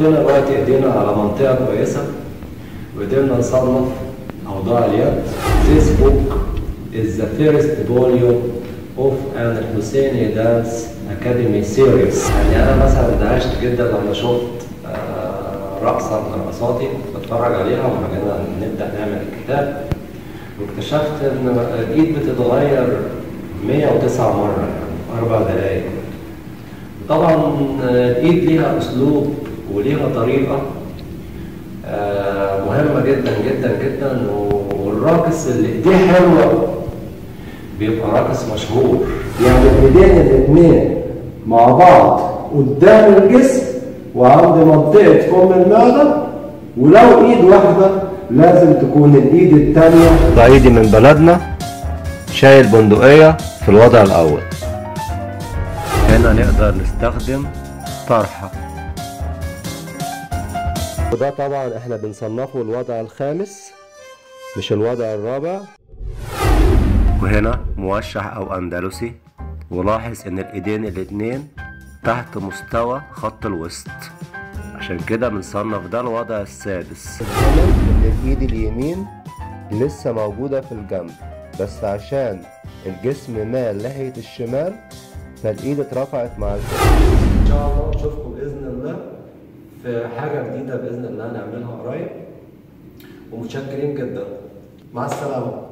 حطينا دلوقتي ايدينا على منطقة كويسة وقدرنا نصنف أوضاع اليد. This book is the first volume of an Husseini Dance Academy series. يعني أنا مثلا اندهشت جدا لما شفت آه، رقصة من رقصاتي بتفرج عليها وما جينا نبدأ نعمل الكتاب واكتشفت إن الإيد بتتغير 109 مرة يعني في أربع دقايق. طبعا الايد ليها اسلوب وليها طريقه آه، مهمه جدا جدا جدا والراقص اللي ايديه حلوه بيبقى راقص مشهور يعني الايدين الاثنين مع بعض قدام الجسم وعند منطقة فم المعدة ولو ايد واحدة لازم تكون الايد التانية صعيدي من بلدنا شايل بندقية في الوضع الأول هنا نقدر نستخدم طرحة وده طبعا احنا بنصنفه الوضع الخامس مش الوضع الرابع وهنا موشح او اندلسي ولاحظ ان الايدين الاتنين تحت مستوى خط الوسط عشان كده بنصنف ده الوضع السادس ان الايد اليمين لسه موجودة في الجنب بس عشان الجسم مال ناحية الشمال فالايد اترفعت مع الجسم ان شاء الله نشوفكم باذن الله في حاجة جديدة باذن الله نعملها قريب ومتشكرين جدا مع السلامة